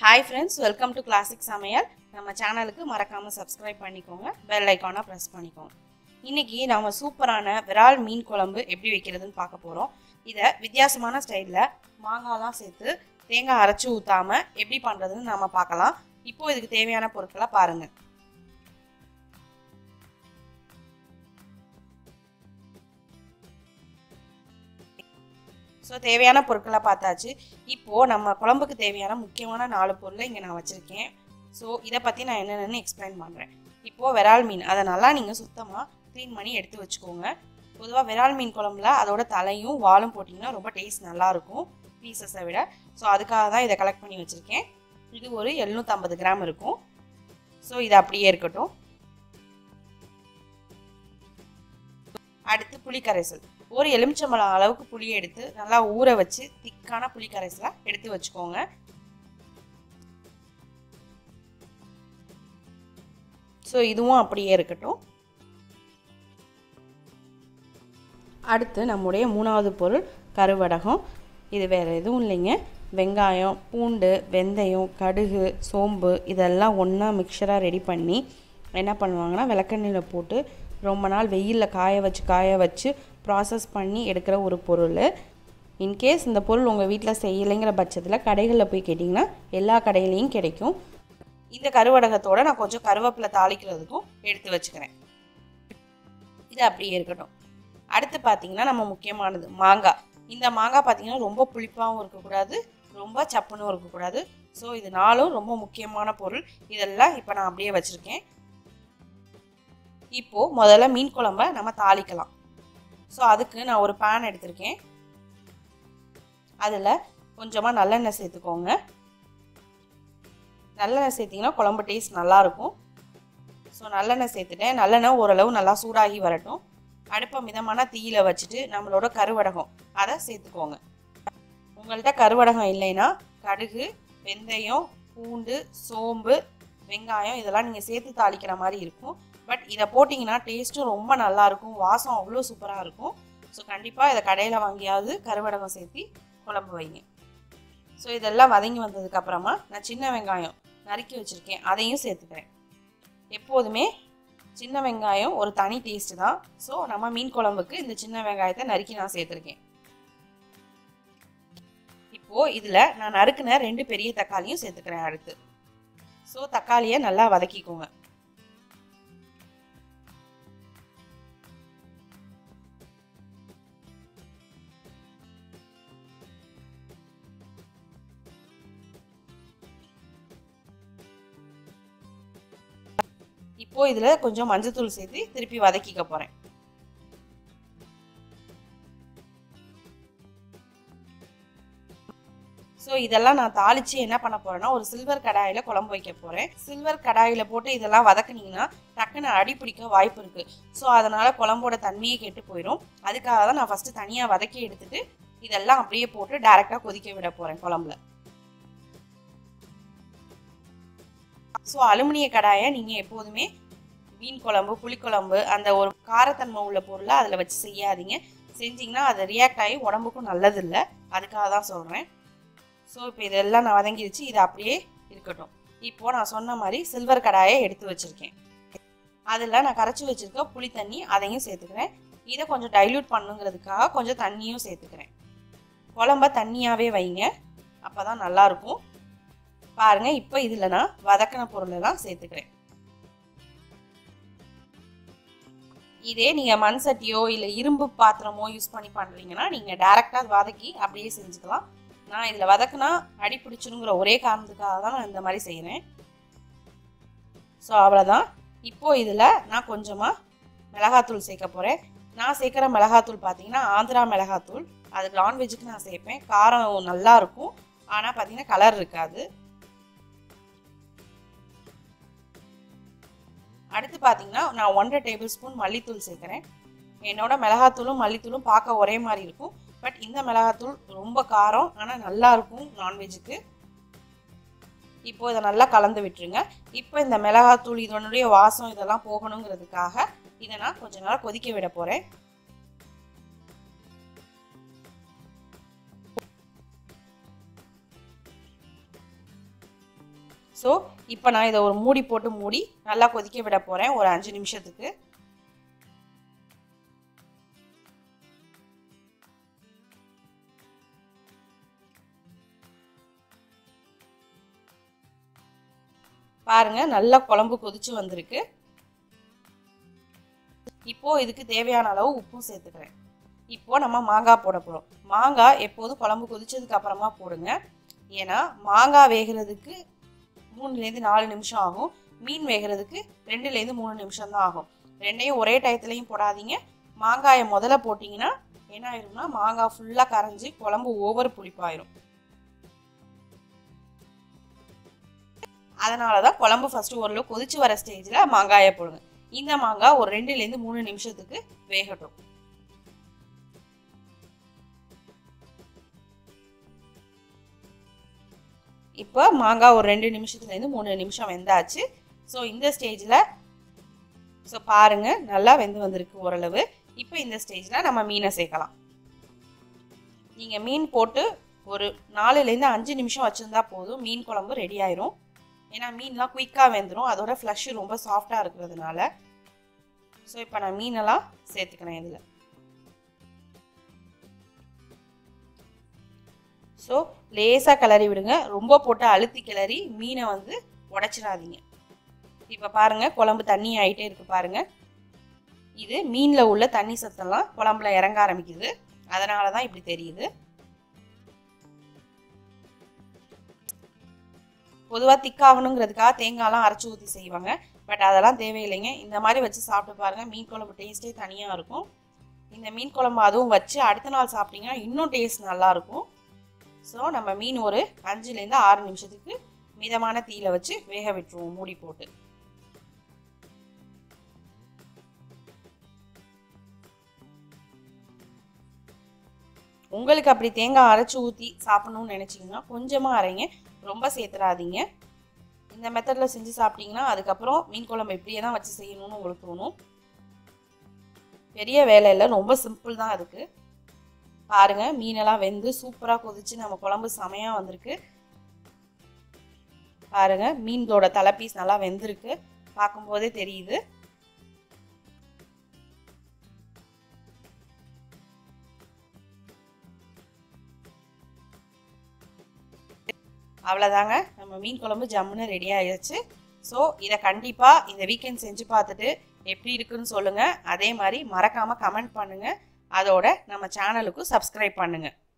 hi friends welcome to classic சமையல் நம்ம சேனலுக்கு மறக்காமல் சப்ஸ்கிரைப் பண்ணிக்கோங்க பெல் ஐக்கானை ப்ரெஸ் பண்ணிக்கோங்க இன்றைக்கி நம்ம சூப்பரான விரால் மீன் குழம்பு எப்படி வைக்கிறதுன்னு பார்க்க போகிறோம் இதை வித்தியாசமான ஸ்டைலில் மாங்காய்லாம் சேர்த்து தேங்காய் அரைச்சி ஊற்றாமல் எப்படி பண்ணுறதுன்னு நம்ம பார்க்கலாம் இப்போ இதுக்கு தேவையான பொருட்களை பாருங்கள் ஸோ தேவையான பொருட்களை பார்த்தாச்சு இப்போது நம்ம குழம்புக்கு தேவையான முக்கியமான நாலு பொருளை இங்கே நான் வச்சுருக்கேன் ஸோ இதை பற்றி நான் என்னென்னு எக்ஸ்பிளைன் பண்ணுறேன் இப்போது விரால் மீன் அதை நல்லா நீங்கள் சுத்தமாக க்ளீன் பண்ணி எடுத்து வச்சுக்கோங்க பொதுவாக விரால் மீன் குழம்புல அதோட தலையும் வாலும் போட்டிங்கன்னா ரொம்ப டேஸ்ட் நல்லாயிருக்கும் பீசஸை விட ஸோ அதுக்காக தான் இதை கலெக்ட் பண்ணி வச்சுருக்கேன் இது ஒரு எழுநூற்றம்பது கிராம் இருக்கும் ஸோ இது அப்படியே இருக்கட்டும் அடுத்து புளி கரைசல் ஒரு எலுமிச்சம்பழம் அளவுக்கு புளியை எடுத்து நல்லா ஊற வச்சு திக்கான புளி கரைசலை எடுத்து வச்சுக்கோங்க ஸோ இதுவும் அப்படியே இருக்கட்டும் அடுத்து நம்முடைய மூணாவது பொருள் கருவடகம் இது வேறு எதுவும் இல்லைங்க வெங்காயம் பூண்டு வெந்தயம் கடுகு சோம்பு இதெல்லாம் ஒன்றா மிக்சராக ரெடி பண்ணி என்ன பண்ணுவாங்கன்னா விளக்கெண்ணெயில் போட்டு ரொம்ப நாள் வெயிலில் காய வச்சு காய வச்சு ப்ராசஸ் பண்ணி எடுக்கிற ஒரு பொருள் இன்கேஸ் இந்த பொருள் உங்கள் வீட்டில் செய்யலைங்கிற பட்சத்தில் கடைகளில் போய் கேட்டிங்கன்னா எல்லா கடையிலையும் கிடைக்கும் இந்த கருவடகத்தோடு நான் கொஞ்சம் கருவேப்பிலை தாளிக்கிறதுக்கும் எடுத்து வச்சுக்கிறேன் இது அப்படியே இருக்கட்டும் அடுத்து பார்த்தீங்கன்னா நம்ம முக்கியமானது மாங்காய் இந்த மாங்காய் பார்த்தீங்கன்னா ரொம்ப புளிப்பாகவும் இருக்கக்கூடாது ரொம்ப சப்புனும் இருக்கக்கூடாது ஸோ இது நாலும் ரொம்ப முக்கியமான பொருள் இதெல்லாம் இப்போ நான் அப்படியே வச்சுருக்கேன் இப்போது முதல்ல மீன் குழம்ப நம்ம தாளிக்கலாம் ஸோ அதுக்கு நான் ஒரு பேன் எடுத்திருக்கேன் அதில் கொஞ்சமாக நல்லெண்ணெய் சேர்த்துக்கோங்க நல்லெண்ணெய் சேர்த்திங்கன்னா குழம்பு டேஸ்ட் நல்லாயிருக்கும் ஸோ நல்லெண்ணெய் சேர்த்துட்டேன் நல்லெண்ணெய் ஓரளவு நல்லா சூடாகி வரட்டும் அடுப்பை மிதமான தீயில வச்சுட்டு நம்மளோட கருவடகம் அதை சேர்த்துக்கோங்க உங்கள்கிட்ட கருவடகம் இல்லைன்னா கடுகு வெந்தயம் பூண்டு சோம்பு வெங்காயம் இதெல்லாம் நீங்கள் சேர்த்து தாளிக்கிற மாதிரி இருக்கும் பட் இதை போட்டிங்கன்னா டேஸ்ட்டும் ரொம்ப நல்லாயிருக்கும் வாசம் அவ்வளோ சூப்பராக இருக்கும் ஸோ கண்டிப்பாக இதை கடையில் வாங்கியாவது கருவடகம் சேர்த்து குழம்பு வைங்க ஸோ இதெல்லாம் வதங்கி வந்ததுக்கப்புறமா நான் சின்ன வெங்காயம் நறுக்கி வச்சுருக்கேன் அதையும் சேர்த்துக்கிறேன் எப்போதுமே சின்ன வெங்காயம் ஒரு தனி டேஸ்ட்டு தான் ஸோ நம்ம மீன் குழம்புக்கு இந்த சின்ன வெங்காயத்தை நறுக்கி நான் சேர்த்துருக்கேன் இப்போது இதில் நான் நறுக்குன ரெண்டு பெரிய தக்காளியும் சேர்த்துக்கிறேன் அடுத்து ஸோ தக்காளியை நல்லா வதக்கிக்கோங்க இப்போ இதில் கொஞ்சம் மஞ்சத்தூள் சேர்த்து திருப்பி வதக்கிக்க போகிறேன் ஸோ இதெல்லாம் நான் தாளித்து என்ன பண்ண போகிறேன்னா ஒரு சில்வர் கடாயில் குழம்பு வைக்க போகிறேன் சில்வர் கடாயில் போட்டு இதெல்லாம் வதக்குனீங்கன்னா டக்குன்னு அடி பிடிக்க வாய்ப்பு இருக்குது ஸோ அதனால் குழம்போட தன்மையே கெட்டு போயிடும் அதுக்காக தான் நான் ஃபஸ்ட்டு தனியாக வதக்கி எடுத்துட்டு இதெல்லாம் அப்படியே போட்டு டேரெக்டாக கொதிக்க விட போகிறேன் குழம்புல ஸோ அலுமினிய கடாயை நீங்கள் எப்போதுமே மீன் குழம்பு புளிக்குழம்பு அந்த ஒரு காரத்தன்மை உள்ள பொருளை அதில் வச்சு செய்யாதீங்க செஞ்சிங்கன்னா அது ரியாக்ட் ஆகி உடம்புக்கும் நல்லதில்லை அதுக்காக தான் சொல்கிறேன் ஸோ இப்போ இதெல்லாம் நான் வதங்கிடுச்சு இது அப்படியே இருக்கட்டும் இப்போது நான் சொன்ன மாதிரி சில்வர் கடாயை எடுத்து வச்சுருக்கேன் அதில் நான் கரைச்சி வச்சுருக்க புளி தண்ணி அதையும் சேர்த்துக்கிறேன் இதை கொஞ்சம் டைல்யூட் பண்ணுங்கிறதுக்காக கொஞ்சம் தண்ணியும் சேர்த்துக்கிறேன் குழம்ப தண்ணியாகவே வைங்க அப்போ தான் நல்லாயிருக்கும் பாருங்கள் இப்போ இதில் நான் வதக்கின பொருளெல்லாம் சேர்த்துக்கிறேன் இதே நீங்கள் மண் சட்டியோ இல்லை இரும்பு பாத்திரமோ யூஸ் பண்ணி பண்ணுறீங்கன்னா நீங்கள் டேரெக்டாக வதக்கி அப்படியே செஞ்சுக்கலாம் நான் இதில் வதக்குனா அடி பிடிச்சிருங்கிற ஒரே காரணத்துக்காக தான் நான் இந்த மாதிரி செய்கிறேன் ஸோ அவ்வளோதான் இப்போது இதில் நான் கொஞ்சமாக மிளகாத்தூள் சேர்க்க போகிறேன் நான் சேர்க்குற மிளகாத்தூள் பார்த்தீங்கன்னா ஆந்திரா மிளகாத்தூள் அது நான்வெஜ்ஜுக்கு நான் சேர்ப்பேன் காரம் நல்லா இருக்கும் ஆனால் பார்த்தீங்கன்னா கலர் இருக்காது அடுத்து பார்த்தீங்கன்னா நான் ஒன்றரை டேபிள் ஸ்பூன் மல்லித்தூள் சேர்க்குறேன் என்னோட மிளகாத்தூளும் மல்லித்தூளும் பார்க்க ஒரே மாதிரி இருக்கும் பட் இந்த மிளகாத்தூள் ரொம்ப காரம் ஆனால் நல்லா இருக்கும் நான்வெஜ்ஜுக்கு இப்போ இதை நல்லா கலந்து விட்டுருங்க இப்போ இந்த மிளகாத்தூள் இதனுடைய வாசம் இதெல்லாம் போகணுங்கிறதுக்காக இதை நான் கொஞ்ச நேரம் கொதிக்க விட போகிறேன் ஸோ இப்போ நான் இதை ஒரு மூடி போட்டு மூடி நல்லா கொதிக்க விட போகிறேன் ஒரு அஞ்சு நிமிஷத்துக்கு பாருங்க நல்லா குழம்பு கொதிச்சு வந்திருக்கு இப்போ இதுக்கு தேவையான அளவு உப்பும் சேர்த்துக்கிறேன் இப்போ நம்ம மாங்காய் போட போகிறோம் மாங்காய் எப்போதும் குழம்பு கொதிச்சதுக்கு அப்புறமா போடுங்க ஏன்னா மாங்காய் வேகிறதுக்கு மூணுலேருந்து நாலு நிமிஷம் ஆகும் மீன் வேகிறதுக்கு ரெண்டுலேருந்து மூணு நிமிஷம் தான் ஆகும் ரெண்டையும் ஒரே டயத்துலையும் போடாதீங்க மாங்காயை முதல்ல போட்டிங்கன்னா என்ன ஆயிரும்னா மாங்காய் ஃபுல்லாக கரைஞ்சி குழம்பு ஓவர் புளிப்பாயிரும் அதனால தான் குழம்பு ஃபஸ்ட்டு ஓரளவு கொதிச்சு வர ஸ்டேஜில் மாங்காயை போடுங்க இந்த மாங்காய் ஒரு ரெண்டுலேருந்து மூணு நிமிஷத்துக்கு வேகட்டும் இப்போ மாங்காய் ஒரு ரெண்டு நிமிஷத்துலேருந்து மூணு நிமிஷம் வெந்தாச்சு ஸோ இந்த ஸ்டேஜில் ஸோ பாருங்கள் நல்லா வெந்து வந்திருக்கு ஓரளவு இப்போ இந்த ஸ்டேஜில் நம்ம மீனை சேர்க்கலாம் நீங்கள் மீன் போட்டு ஒரு நாலுலேருந்து அஞ்சு நிமிஷம் வச்சுருந்தா போதும் மீன் குழம்பு ரெடி ஆயிரும் ஏன்னா மீன்லாம் குயிக்காக வெந்துடும் அதோட ஃப்ளஷ்ஷு ரொம்ப சாஃப்டாக இருக்கிறதுனால ஸோ இப்போ நான் மீனெல்லாம் சேர்த்துக்கிறேன் இதில் ஸோ லேசாக கிளறி விடுங்க ரொம்ப போட்டு அழுத்தி கிளறி மீனை வந்து உடச்சிடாதீங்க இப்போ பாருங்கள் குழம்பு தண்ணி ஆகிட்டே இருக்குது பாருங்கள் இது மீனில் உள்ள தண்ணி சத்தெல்லாம் குழம்புல இறங்க ஆரம்பிக்குது அதனால தான் இப்படி தெரியுது பொதுவாக திக்காகணுங்கிறதுக்காக தேங்காய்லாம் அரைச்சி ஊற்றி செய்வாங்க பட் அதெல்லாம் தேவையில்லைங்க இந்த மாதிரி வச்சு சாப்பிட்டு பாருங்கள் மீன் குழம்பு டேஸ்ட்டே தனியாக இருக்கும் இந்த மீன் குழம்பு அதுவும் வச்சு அடுத்த நாள் சாப்பிட்டீங்கன்னா இன்னும் டேஸ்ட் நல்லாயிருக்கும் ஸோ நம்ம மீன் ஒரு அஞ்சுலேருந்து ஆறு நிமிஷத்துக்கு மிதமான தீயில வச்சு வேக விட்டுருவோம் மூடி போட்டு உங்களுக்கு அப்படி தேங்காய் அரைச்சி ஊற்றி சாப்பிடணும்னு நினச்சிங்கன்னா கொஞ்சமாக அரைங்க ரொம்ப சேர்த்துறாதீங்க இந்த மெத்தடில் செஞ்சு சாப்பிட்டீங்கன்னா அதுக்கப்புறம் மீன் குழம்பு இப்படியே தான் வச்சு செய்யணும்னு உங்களுக்கு தோணும் பெரிய வேலை இல்லை ரொம்ப சிம்பிள் தான் அதுக்கு பாருங்கள் மீனெல்லாம் வெந்து சூப்பராக கொதிச்சு நம்ம குழம்பு செமையாக வந்திருக்கு பாருங்கள் மீனோட தலை பீஸ் நல்லா வெந்திருக்கு பார்க்கும்போதே தெரியுது அவ்வளோதாங்க நம்ம மீன் குழம்பு ஜம்முன்னு ரெடி ஆயிடுச்சு ஸோ இதை கண்டிப்பாக இந்த வீக்கெண்ட் செஞ்சு பார்த்துட்டு எப்படி இருக்குன்னு சொல்லுங்கள் அதே மாதிரி மறக்காமல் கமெண்ட் பண்ணுங்கள் அதோட நம்ம சேனலுக்கும் சப்ஸ்கிரைப் பண்ணுங்கள்